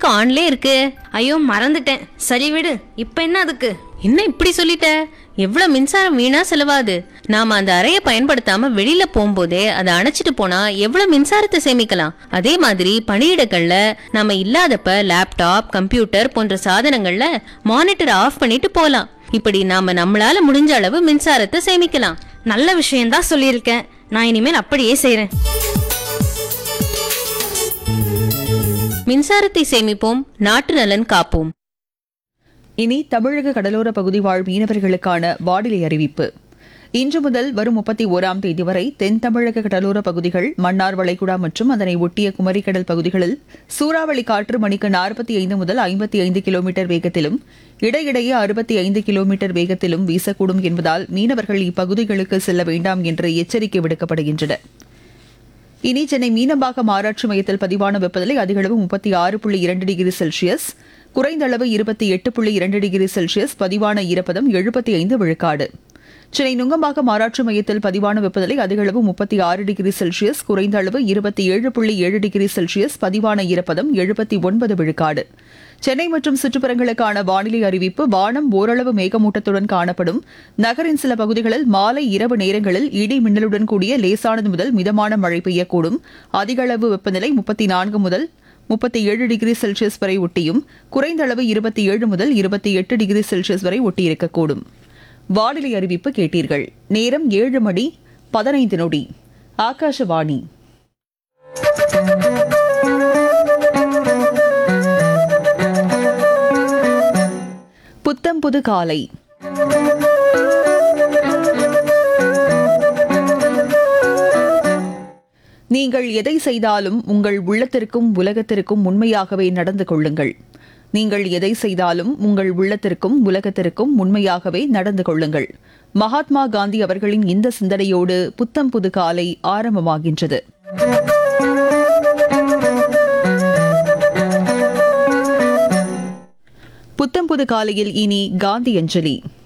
வரைக்கும் ஆன்லே இருக்கு ஐயோ மறந்துட்டேன் சரி விடு இப்ப என்ன அதுக்கு என்ன இப்படி சொல்லிட்ட எவ்வளவு மின்சாரம் வீணா செலவாது நாம அந்த அறையை பயன்படுத்தாம வெளியில போகும்போதே அதை அணைச்சிட்டு போனா எவ்வளவு மின்சாரத்தை சேமிக்கலாம் அதே மாதிரி பணியிடங்கள்ல நம்ம இல்லாதப்ப லேப்டாப் கம்ப்யூட்டர் போன்ற சாதனங்கள்ல மானிட்டர் ஆஃப் பண்ணிட்டு போலாம் இப்படி நாம நம்மளால முடிஞ்ச அளவு மின்சாரத்தை சேமிக்கலாம் நல்ல விஷயம்தான் சொல்லியிருக்கேன் நான் இனிமேல் அப்படியே செய்றேன் மின்சாரத்தை சேமிப்போம் நாட்டு நலன் காப்போம் இனி தமிழக கடலோர பகுதி வாழ் மீனவர்களுக்கான வானிலை அறிவிப்பு இன்று முதல் வரும் முப்பத்தி ஓராம் தேதி வரை தென் தமிழக கடலோர பகுதிகள் மன்னார் வளைகுடா மற்றும் அதனை ஒட்டிய குமரிக்கடல் பகுதிகளில் சூறாவளி காற்று மணிக்கு நாற்பத்தி ஐந்து முதல் ஐம்பத்தி ஐந்து கிலோமீட்டர் வேகத்திலும் இடையிடையே அறுபத்தி ஐந்து கிலோமீட்டர் வேகத்திலும் வீசக்கூடும் என்பதால் மீனவர்கள் இப்பகுதிகளுக்கு செல்ல வேண்டாம் என்று எச்சரிக்கை விடுக்கப்படுகின்றன இனி சென்னை மீனம்பாக்கம் ஆராய்ச்சி மையத்தில் பதிவான வெப்பநிலை அதிகளவு முப்பத்தி ஆறு புள்ளி இரண்டு டிகிரி செல்சியஸ் குறைந்த அளவு இருபத்தி எட்டு புள்ளி இரண்டு டிகிரி செல்சியஸ் பதிவான ஈரப்பதம் எழுபத்தி ஐந்து விழுக்காடு சென்னை நுங்கம்பாக்கம் ஆராய்ச்சி மையத்தில் பதிவான வெப்பநிலை அதிகளவு முப்பத்தி ஆறு டிகிரி செல்சியஸ் குறைந்த அளவு இருபத்தி ஏழு புள்ளி ஏழு டிகிரி செல்சியஸ் பதிவான ஈரப்பதம் எழுபத்தி ஒன்பது விழுக்காடு சென்னை மற்றும் சுற்றுப்புறங்களுக்கான வானிலை அறிவிப்பு வானம் ஓரளவு மேகமூட்டத்துடன் காணப்படும் நகரின் சில பகுதிகளில் மாலை இரவு நேரங்களில் இடி மின்னலுடன் கூடிய லேசானது முதல் மிதமான மழை பெய்யக்கூடும் அதிக அளவு வெப்பநிலை முப்பத்தி நான்கு முதல் முப்பத்தி ஏழு டிகிரி செல்சியஸ் வரை ஒட்டியும் குறைந்த அளவு இருபத்தி ஏழு முதல் இருபத்தி எட்டு டிகிரி செல்சியஸ் வரை ஒட்டியிருக்கக்கூடும் வானிலை அறிவிப்பு கேட்டீர்கள் நேரம் ஏழு மணி பதினைந்து நொடி ஆகாஷவாணி புத்தம் புது காலை நீங்கள் எதை செய்தாலும் உங்கள் உள்ளத்திற்கும் உலகத்திற்கும் உண்மையாகவே நடந்து கொள்ளுங்கள் நீங்கள் எதை செய்தாலும் உங்கள் உள்ளத்திற்கும் உலகத்திற்கும் உண்மையாகவே நடந்து கொள்ளுங்கள் மகாத்மா காந்தி அவர்களின் இந்த சிந்தனையோடு புத்தம் புது காலை ஆரம்பமாகின்றது புத்தம் புது காலையில் இனி காந்தி அஞ்சலி